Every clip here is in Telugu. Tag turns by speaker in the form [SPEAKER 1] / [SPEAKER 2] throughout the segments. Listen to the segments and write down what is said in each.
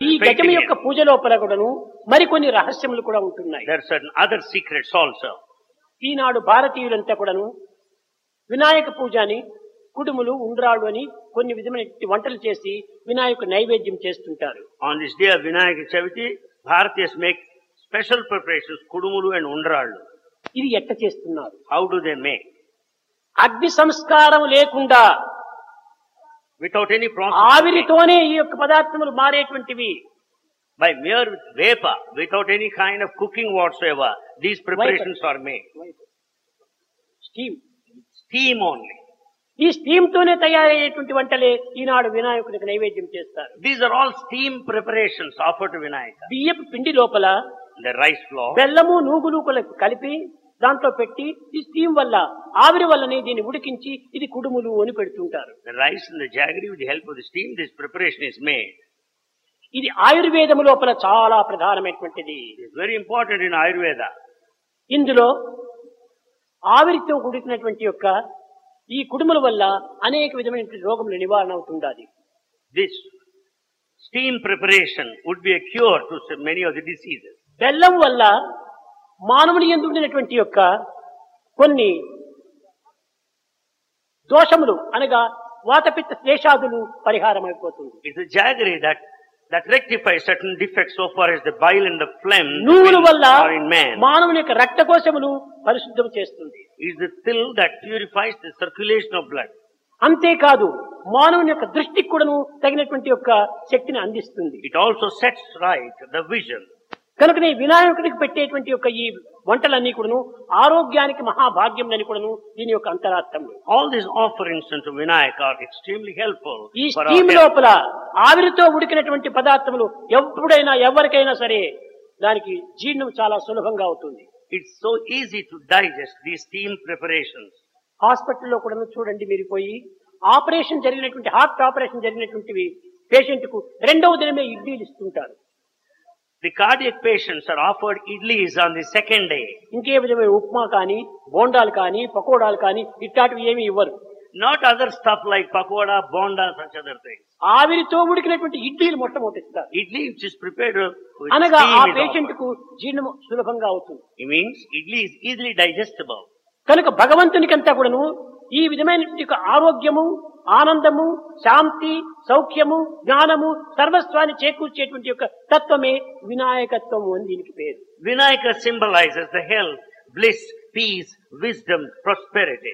[SPEAKER 1] ఈ గజము
[SPEAKER 2] painting
[SPEAKER 1] యొక్క
[SPEAKER 2] it.
[SPEAKER 1] పూజ లోపల కూడాను మరికొన్ని రహస్యములు కూడా ఉంటున్నాయి
[SPEAKER 2] There are certain other secrets also.
[SPEAKER 1] ఈనాడు భారతీయులంతా కూడాను వినాయక పూజని కుడుములు ఉండ్రాళ్ళు అని కొన్ని విధమైన వంటలు చేసి వినాయక నైవేద్యం చేస్తుంటారు
[SPEAKER 2] On this day of Vinayaka Chaviti, Bharatiyas make special preparations, kudumulu and undrallu.
[SPEAKER 1] ఇది ఎట్ట చేస్తున్నారు
[SPEAKER 2] How do they make?
[SPEAKER 1] అగ్ని సంస్కారం లేకుండా
[SPEAKER 2] Without any process.
[SPEAKER 1] ఆవిరితోనే ఈ యొక్క పదార్థములు మారేటువంటివి
[SPEAKER 2] By mere vapor, without any kind of cooking whatsoever, these preparations are made.
[SPEAKER 1] Steam
[SPEAKER 2] Steam only.
[SPEAKER 1] ఈ స్టీమ్ తోనే తయారయ్యేటువంటి వంటలే ఈనాడు వినాయకుడికి నైవేద్యం చేస్తారు
[SPEAKER 2] These are all steam preparations offered to Vinayaka.
[SPEAKER 1] బియ్యపు పిండి లోపల
[SPEAKER 2] The rice flour,
[SPEAKER 1] బెల్లము నూగులు కొల- కలిపి దాంట్లో పెట్టి ఈ స్టీమ్ వల్ల ఆవిరి వల్లనే దీన్ని ఉడికించి ఇది కుడుములు అని పెడుతుంటారు
[SPEAKER 2] the rice and the jaggery with the help of the steam, this preparation is made.
[SPEAKER 1] ఇది ఆయుర్వేదము లోపల చాలా ప్రధానమైనటువంటిది
[SPEAKER 2] It is very important in Ayurveda.
[SPEAKER 1] ఇందులో ఆవిరితో కూడినటువంటి యొక్క ఈ కుడుముల వల్ల అనేక విధమైనటువంటి రోగముల నివారణ అవుతుండాలి
[SPEAKER 2] This steam preparation would be a cure to so many of the diseases.
[SPEAKER 1] బెల్లం వల్ల మానవుని ఎందు ఉండినటువంటి యొక్క కొన్ని దోషములు అనగా వాతపిత్త శ్లేషాదులు పరిహారం అయిపోతుంది
[SPEAKER 2] It's the jaggery that, that rectifies certain defects so far as the bile and the phlegm
[SPEAKER 1] నువ్వుల వల్ల
[SPEAKER 2] are in man.
[SPEAKER 1] మానవుని యొక్క రక్తకోశములు పరిశుద్ధం చేస్తుంది
[SPEAKER 2] It's the till that purifies the circulation of blood.
[SPEAKER 1] అంతేకాదు మానవుని యొక్క దృష్టికి కూడాను తగినటువంటి యొక్క శక్తిని అందిస్తుంది
[SPEAKER 2] It also sets right the vision.
[SPEAKER 1] కనుకనే వినాయకుడికి పెట్టేటువంటి యొక్క ఈ వంటలన్నీ కూడాను ఆరోగ్యానికి మహాభాగ్యం అని కూడాను దీని యొక్క అంతరార్థం
[SPEAKER 2] All these offerings unto Vinayaka are extremely helpful
[SPEAKER 1] ఈ
[SPEAKER 2] for our
[SPEAKER 1] స్టీమ్
[SPEAKER 2] health.
[SPEAKER 1] లోపల ఆవిరితో ఉడికినటువంటి పదార్థములు ఎప్పుడైనా ఎవరికైనా సరే దానికి జీర్ణం చాలా సులభంగా అవుతుంది
[SPEAKER 2] It's so easy to digest these steam preparations.
[SPEAKER 1] హాస్పిటల్లో కూడా చూడండి మీరు పోయి ఆపరేషన్ జరిగినటువంటి హార్ట్ ఆపరేషన్ జరిగినటువంటివి పేషెంట్ కు రెండవ దినమే ఇడ్లీలు ఇస్తుంటారు
[SPEAKER 2] The cardiac patients are offered idlis on the second day.
[SPEAKER 1] ఇంకే విధమైన ఉప్మా కానీ బోండాలు కానీ పకోడాలు కానీ ఇట్లాంటివి ఏమీ ఇవ్వరు
[SPEAKER 2] Not other stuff like pakoda, bonda, such other things.
[SPEAKER 1] ఆవిరితో ఉడికినటువంటి ఇడ్లీలు మొట్టమొదటి ఇస్తారు
[SPEAKER 2] Idli which is prepared with
[SPEAKER 1] అనగా ఆ
[SPEAKER 2] steam is
[SPEAKER 1] పేషెంట్
[SPEAKER 2] offered.
[SPEAKER 1] కు జీర్ణం సులభంగా అవుతుంది
[SPEAKER 2] It means idli is easily digestible.
[SPEAKER 1] కనుక భగవంతునికంతా కూడాను ఈ విధమైన యొక్క ఆరోగ్యము ఆనందము శాంతి సౌఖ్యము జ్ఞానము సర్వస్వాన్ని చేకూర్చేటువంటి యొక్క తత్వమే వినాయకత్వము అని దీనికి పేరు
[SPEAKER 2] Vinayaka symbolizes the health, bliss, peace, wisdom, prosperity.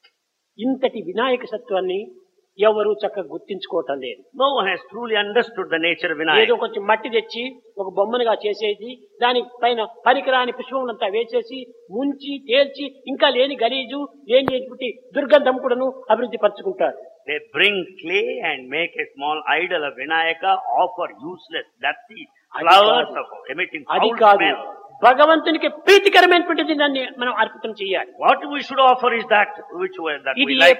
[SPEAKER 1] ఇంతటి వినాయక సత్వాన్ని ఎవరు చక్కగా గుర్తించుకోవటం లేదు
[SPEAKER 2] No one has truly understood the nature of
[SPEAKER 1] ఏదో
[SPEAKER 2] Vinayaka.
[SPEAKER 1] కొంచెం మట్టి తెచ్చి ఒక బొమ్మనుగా చేసేసి దాని పైన పనికిరాని పుష్పములంతా వేసేసి ముంచి తేల్చి ఇంకా లేని గలీజు లేని దుర్గంధం కూడాను అభివృద్ధి పరుచుకుంటారు
[SPEAKER 2] They bring clay and make a small idol of Vinayaka, offer useless, dirty
[SPEAKER 1] అది
[SPEAKER 2] flowers
[SPEAKER 1] కాదు.
[SPEAKER 2] of emitting
[SPEAKER 1] అది
[SPEAKER 2] foul
[SPEAKER 1] కాదు
[SPEAKER 2] smell.
[SPEAKER 1] భగవంతునికి ప్రీతికరమైనటువంటిది దాన్ని మనం అర్పితం చేయాలి
[SPEAKER 2] What we should offer is that which we, that
[SPEAKER 1] ఇది
[SPEAKER 2] we
[SPEAKER 1] ఏ
[SPEAKER 2] like.